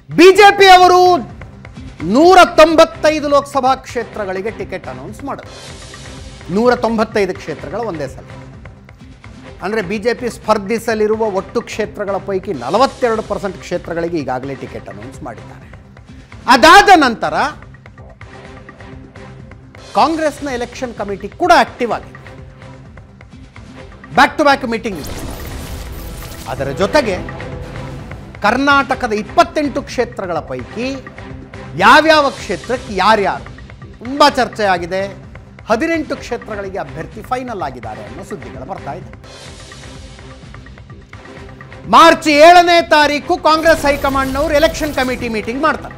ಬಿಜೆಪಿಯವರು ನೂರ ತೊಂಬತ್ತೈದು ಲೋಕಸಭಾ ಕ್ಷೇತ್ರಗಳಿಗೆ ಟಿಕೆಟ್ ಅನೌನ್ಸ್ ಮಾಡಿದ್ರು ನೂರ ತೊಂಬತ್ತೈದು ಕ್ಷೇತ್ರಗಳ ಒಂದೇ ಸಲ ಅಂದರೆ ಬಿ ಜೆ ಪಿ ಸ್ಪರ್ಧಿಸಲಿರುವ ಒಟ್ಟು ಕ್ಷೇತ್ರಗಳ ಪೈಕಿ ನಲವತ್ತೆರಡು ಪರ್ಸೆಂಟ್ ಕ್ಷೇತ್ರಗಳಿಗೆ ಈಗಾಗಲೇ ಟಿಕೆಟ್ ಅನೌನ್ಸ್ ಮಾಡಿದ್ದಾರೆ ಅದಾದ ನಂತರ ಕಾಂಗ್ರೆಸ್ನ ಎಲೆಕ್ಷನ್ ಕಮಿಟಿ ಕೂಡ ಆಕ್ಟಿವ್ ಆಗಿದೆ ಬ್ಯಾಕ್ ಟು ಬ್ಯಾಕ್ ಮೀಟಿಂಗ್ ಇದೆ ಅದರ ಜೊತೆಗೆ ಕರ್ನಾಟಕದ ಇಪ್ಪತ್ತೆಂಟು ಕ್ಷೇತ್ರಗಳ ಪೈಕಿ ಯಾವ್ಯಾವ ಕ್ಷೇತ್ರಕ್ಕೆ ಯಾರ್ಯಾರು ತುಂಬ ಚರ್ಚೆ ಆಗಿದೆ ಹದಿನೆಂಟು ಕ್ಷೇತ್ರಗಳಿಗೆ ಅಭ್ಯರ್ಥಿ ಫೈನಲ್ ಆಗಿದ್ದಾರೆ ಅನ್ನೋ ಸುದ್ದಿಗಳು ಬರ್ತಾ ಇದೆ ಮಾರ್ಚ್ ಏಳನೇ ತಾರೀಕು ಕಾಂಗ್ರೆಸ್ ಹೈಕಮಾಂಡ್ನವರು ಎಲೆಕ್ಷನ್ ಕಮಿಟಿ ಮೀಟಿಂಗ್ ಮಾಡ್ತಾರೆ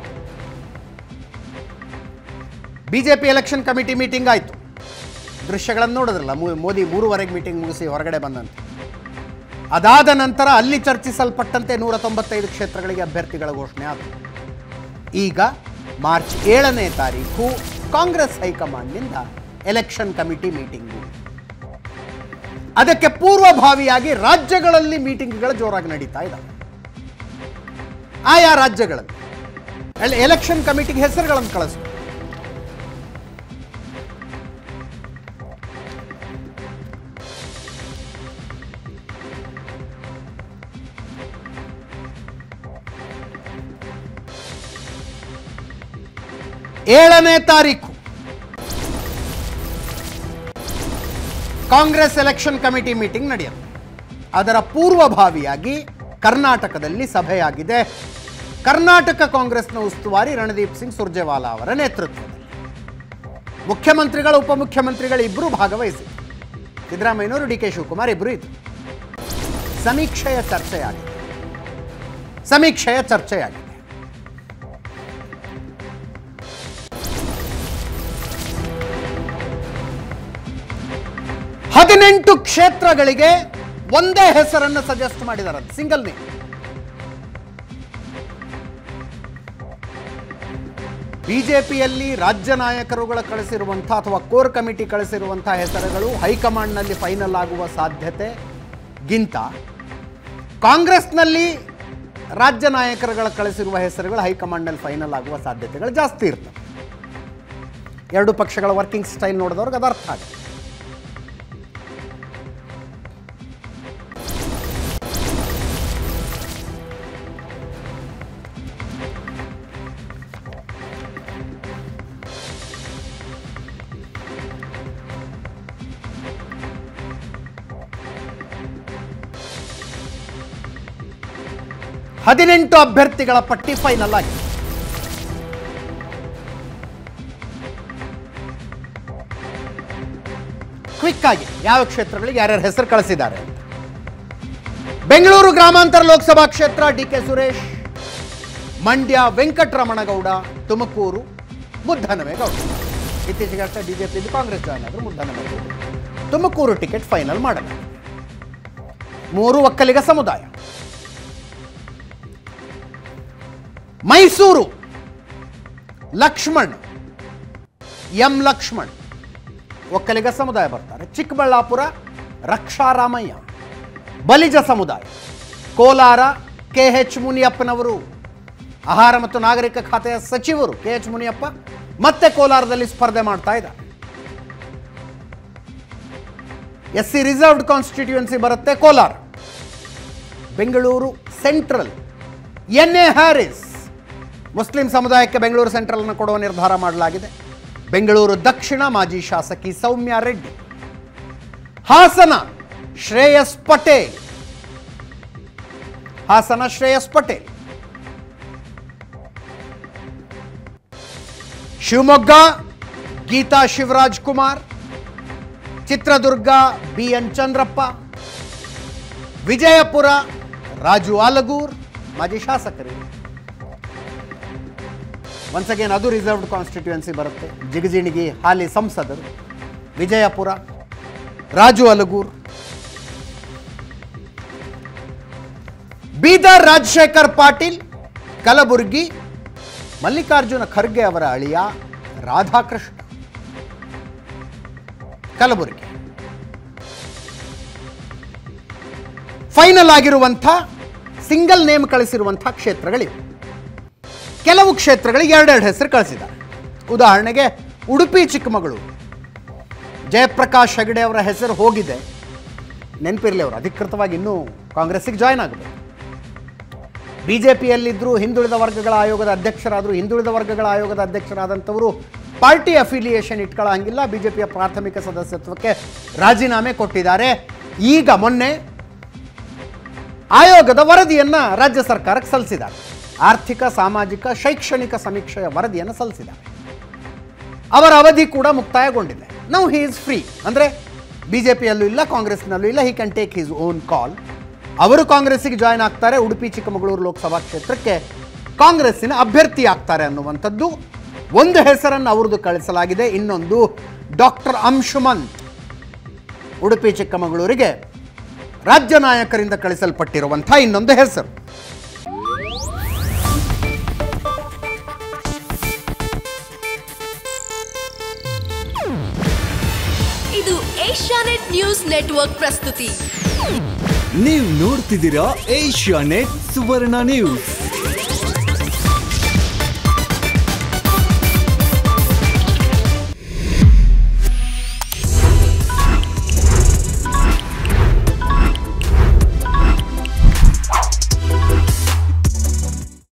ಬಿಜೆಪಿ ಎಲೆಕ್ಷನ್ ಕಮಿಟಿ ಮೀಟಿಂಗ್ ಆಯಿತು ದೃಶ್ಯಗಳನ್ನು ನೋಡಿದ್ರಲ್ಲ ಮೋ- ಮೋದಿ ಮೂರುವರೆಗೆ ಮೀಟಿಂಗ್ ಮುಗಿಸಿ ಹೊರಗಡೆ ಬಂದಂತೆ ಅದಾದ ನಂತರ ಅಲ್ಲಿ ಚರ್ಚಿಸಲ್ಪಟ್ಟಂತೆ ನೂರ ತೊಂಬತ್ತೈದು ಕ್ಷೇತ್ರಗಳಿಗೆ ಅಭ್ಯರ್ಥಿಗಳ ಘೋಷಣೆ ಆಯಿತು ಈಗ ಮಾರ್ಚ್ ಏಳನೇ ತಾರೀಕು ಕಾಂಗ್ರೆಸ್ ಹೈಕಮಾಂಡ್ನಿಂದ ಎಲೆಕ್ಷನ್ ಕಮಿಟಿ ಮೀಟಿಂಗು ಅದಕ್ಕೆ ಪೂರ್ವಭಾವಿಯಾಗಿ ರಾಜ್ಯಗಳಲ್ಲಿ ಮೀಟಿಂಗ್ಗಳು ಜೋರಾಗಿ ನಡೀತಾ ಇದ್ದಾವೆ ಆಯಾ ರಾಜ್ಯಗಳಲ್ಲಿ ಎಲ್- ಎಲೆಕ್ಷನ್ ಕಮಿಟಿಗೆ ಹೆಸರುಗಳನ್ನು ಕಳಿಸ್ಬೇಕು ಏಳನೇ ತಾರೀಕು ಕಾಂಗ್ರೆಸ್ ಎಲೆಕ್ಷನ್ ಕಮಿಟಿ ಮೀಟಿಂಗ್ ನಡೆಯುತ್ತೆ ಅದರ ಪೂರ್ವಭಾವಿಯಾಗಿ ಕರ್ನಾಟಕದಲ್ಲಿ ಸಭೆಯಾಗಿದೆ ಕರ್ನಾಟಕ ಕಾಂಗ್ರೆಸ್ನ ಉಸ್ತುವಾರಿ ರಣದೀಪ್ ಸಿಂಗ್ ಸುರ್ಜೇವಾಲಾ ಅವರ ನೇತೃತ್ವದಲ್ಲಿ ಮುಖ್ಯಮಂತ್ರಿಗಳು ಉಪಮುಖ್ಯಮಂತ್ರಿಗಳು ಇಬ್ಬರೂ ಭಾಗವಹಿಸಿದರು ಸಿದ್ದರಾಮಯ್ಯನವರು ಡಿ ಕೆ ಶಿವಕುಮಾರ್ ಇಬ್ಬರು ಇದ್ರು ಸಮೀಕ್ಷೆಯ ಚರ್ಚೆಯಾಗಿದೆ ಸಮೀಕ್ಷೆಯ ಚರ್ಚೆಯಾಗಿದೆ ಹದಿನೆಂಟು ಕ್ಷೇತ್ರಗಳಿಗೆ ಒಂದೇ ಹೆಸರನ್ನು ಸಜೆಸ್ಟ್ ಮಾಡಿದ್ದಾರೆ ಸಿಂಗಲ್ ನೇಮ್ ಬಿಜೆಪಿಯಲ್ಲಿ ರಾಜ್ಯ ನಾಯಕರುಗಳ ಕಳಿಸಿರುವಂಥ ಅಥವಾ ಕೋರ್ ಕಮಿಟಿ ಕಳಿಸಿರುವಂಥ ಹೆಸರುಗಳು ಹೈಕಮಾಂಡ್ನಲ್ಲಿ ಫೈನಲ್ ಆಗುವ ಸಾಧ್ಯತೆಗಿಂತ ಕಾಂಗ್ರೆಸ್ನಲ್ಲಿ ರಾಜ್ಯ ನಾಯಕರುಗಳ ಕಳಿಸಿರುವ ಹೆಸರುಗಳು ಹೈಕಮಾಂಡ್ನಲ್ಲಿ ಫೈನಲ್ ಆಗುವ ಸಾಧ್ಯತೆಗಳು ಜಾಸ್ತಿ ಇರ್ತವೆ ಎರಡು ಪಕ್ಷಗಳ ವರ್ಕಿಂಗ್ ಸ್ಟೈಲ್ ನೋಡಿದವ್ರಿಗೆ ಅದು ಅರ್ಥ ಆಗುತ್ತೆ ಹದಿನೆಂಟು ಅಭ್ಯರ್ಥಿಗಳ ಪಟ್ಟಿ ಫೈನಲ್ ಆಗಿದೆ ಕ್ವಿಕ್ ಆಗಿ ಯಾವ ಕ್ಷೇತ್ರಗಳಿಗೆ ಯಾರ್ಯಾರ ಹೆಸರು ಕಳಿಸಿದ್ದಾರೆ ಅಂತ ಬೆಂಗಳೂರು ಗ್ರಾಮಾಂತರ ಲೋಕಸಭಾ ಕ್ಷೇತ್ರ ಡಿ ಕೆ ಸುರೇಶ್ ಮಂಡ್ಯ ವೆಂಕಟರಮಣಗೌಡ ತುಮಕೂರು ಮುದ್ದನಮೇಗೌಡ ಇತ್ತೀಚೆಗೆ ಅಷ್ಟೇ ಬಿಜೆಪಿಯಲ್ಲಿ ಕಾಂಗ್ರೆಸ್ ಜಾಯ್ನ್ ಆದರು ಮುದ್ದನಮೇಗೌಡ ತುಮಕೂರು ಟಿಕೆಟ್ ಫೈನಲ್ ಮಾಡಲಾಗಿದೆ ಮೂರು ಒಕ್ಕಲಿಗ ಸಮುದಾಯ ಮೈಸೂರು ಲಕ್ಷ್ಮಣ್ ಎಂ ಲಕ್ಷ್ಮಣ್ ಒಕ್ಕಲಿಗ ಸಮುದಾಯ ಬರ್ತಾರೆ ಚಿಕ್ಕಬಳ್ಳಾಪುರ ರಕ್ಷಾರಾಮಯ್ಯ ಬಲಿಜ ಸಮುದಾಯ ಕೋಲಾರ ಕೆ ಎಚ್ ಮುನಿಯಪ್ಪನವರು ಆಹಾರ ಮತ್ತು ನಾಗರಿಕ ಖಾತೆಯ ಸಚಿವರು ಕೆ ಎಚ್ ಮುನಿಯಪ್ಪ ಮತ್ತೆ ಕೋಲಾರದಲ್ಲಿ ಸ್ಪರ್ಧೆ ಮಾಡ್ತಾ ಇದ್ದಾರೆ ಎಸ್ ಸಿ ರಿಸರ್ವ್ಡ್ ಕಾನ್ಸ್ಟಿಟ್ಯೂಯನ್ಸಿ ಬರುತ್ತೆ Kolar Bengaluru central N A Haris Muslim ಸಮುದಾಯಕ್ಕೆ ಬೆಂಗಳೂರು ಸೆಂಟ್ರಲ್ ಅನ್ನು ಕೊಡುವ ನಿರ್ಧಾರ ಮಾಡಲಾಗಿದೆ ಬೆಂಗಳೂರು ದಕ್ಷಿಣ ಮಾಜಿ ಶಾಸಕಿ ಸೌಮ್ಯ ರೆಡ್ಡಿ ಹಾಸನ ಶ್ರೇಯಸ್ ಪಟೇಲ್ ಹಾಸನ ಶ್ರೇಯಸ್ ಪಟೇಲ್ ಶಿವಮೊಗ್ಗ ಗೀತಾ ಶಿವರಾಜ್ ಕುಮಾರ್ ಚಿತ್ರದುರ್ಗ ಬಿ ಎನ್ ಚಂದ್ರಪ್ಪ ವಿಜಯಪುರ ರಾಜು ಆಲಗೂರ್ ಮಾಜಿ ಶಾಸಕರು ಒನ್ಸ್ ಅಗೇನ್ ಅದು ರಿಸರ್ವ್ಡ್ ಕಾನ್ಸ್ಟಿಟ್ಯೂಯನ್ಸಿ ಬರುತ್ತೆ ಜಿಗಜಿಣಗಿ ಹಾಲಿ ಸಂಸದರು ವಿಜಯಪುರ ರಾಜು ಅಲಗೂರ್ ಬೀದರ್ ರಾಜಶೇಖರ್ ಪಾಟೀಲ್ ಕಲಬುರ್ಗಿ ಮಲ್ಲಿಕಾರ್ಜುನ ಖರ್ಗೆ ಅವರ ಅಳಿಯ ರಾಧಾಕೃಷ್ಣ ಕಲಬುರಗಿ ಫೈನಲ್ ಆಗಿರುವಂಥ ಸಿಂಗಲ್ ನೇಮ್ ಕಳಿಸಿರುವಂಥ ಕ್ಷೇತ್ರಗಳಿವೆ ಕೆಲವು ಕ್ಷೇತ್ರಗಳಿಗೆ ಎರಡೆರಡು ಹೆಸರು ಕಳಿಸಿದ್ದಾರೆ ಉದಾಹರಣೆಗೆ ಉಡುಪಿ ಚಿಕ್ಕಮಗಳೂರು ಜಯಪ್ರಕಾಶ್ ಹೆಗಡೆ ಅವರ ಹೆಸರು ಹೋಗಿದೆ ನೆನಪಿರಲಿ ಅವರು ಅಧಿಕೃತವಾಗಿ ಇನ್ನೂ ಕಾಂಗ್ರೆಸ್ಸಿಗೆ ಜಾಯ್ನ್ ಆಗಬೇಕು ಬಿ ಜೆ ಪಿಯಲ್ಲಿದ್ದರು ಹಿಂದುಳಿದ ವರ್ಗಗಳ ಆಯೋಗದ ಅಧ್ಯಕ್ಷರಾದರು ಹಿಂದುಳಿದ ವರ್ಗಗಳ ಆಯೋಗದ ಅಧ್ಯಕ್ಷರಾದಂಥವರು ಪಾರ್ಟಿ ಅಫಿಲಿಯೇಷನ್ ಇಟ್ಕೊಳ್ಳೋ ಹಂಗಿಲ್ಲ ಬಿ ಜೆ ಪಿಯ ಪ್ರಾಥಮಿಕ ಸದಸ್ಯತ್ವಕ್ಕೆ ರಾಜೀನಾಮೆ ಕೊಟ್ಟಿದ್ದಾರೆ ಈಗ ಮೊನ್ನೆ ಆಯೋಗದ ವರದಿಯನ್ನು ರಾಜ್ಯ ಸರ್ಕಾರಕ್ಕೆ ಸಲ್ಲಿಸಿದ್ದಾರೆ ಆರ್ಥಿಕ ಸಾಮಾಜಿಕ ಶೈಕ್ಷಣಿಕ ಸಮೀಕ್ಷೆಯ ವರದಿಯನ್ನು ಸಲ್ಲಿಸಿದ್ದಾರೆ ಅವರ ಅವಧಿ ಕೂಡ ಮುಕ್ತಾಯಗೊಂಡಿದೆ ನಾವು ಹಿ ಇಸ್ ಫ್ರೀ ಅಂದರೆ ಬಿ ಜೆ ಪಿಯಲ್ಲೂ ಇಲ್ಲ ಕಾಂಗ್ರೆಸ್ನಲ್ಲೂ ಇಲ್ಲ he can take his own call ಅವರು ಕಾಂಗ್ರೆಸ್ಸಿಗೆ ಜಾಯ್ನ್ ಆಗ್ತಾರೆ ಉಡುಪಿ ಚಿಕ್ಕಮಗಳೂರು ಲೋಕಸಭಾ ಕ್ಷೇತ್ರಕ್ಕೆ ಕಾಂಗ್ರೆಸ್ಸಿನ ಅಭ್ಯರ್ಥಿ ಆಗ್ತಾರೆ ಅನ್ನುವಂಥದ್ದು ಒಂದು ಹೆಸರನ್ನು ಅವ್ರದ್ದು ಕಳಿಸಲಾಗಿದೆ ಇನ್ನೊಂದು ಡಾಕ್ಟರ್ ಅಂಶುಮಂತ್ ಉಡುಪಿ ಚಿಕ್ಕಮಗಳೂರಿಗೆ ರಾಜ್ಯ ನಾಯಕರಿಂದ ಕಳಿಸಲ್ಪಟ್ಟಿರುವಂಥ ಇನ್ನೊಂದು ಹೆಸರು ಇದು ಏಷ್ಯಾನೆಟ್ ನ್ಯೂಸ್ ನೆಟ್ವರ್ಕ್ ಪ್ರಸ್ತುತಿ ನೀವು ನೋಡ್ತಿದ್ದೀರಾ ಏಷ್ಯಾ ನೆಟ್ ಸುವರ್ಣ ನ್ಯೂಸ್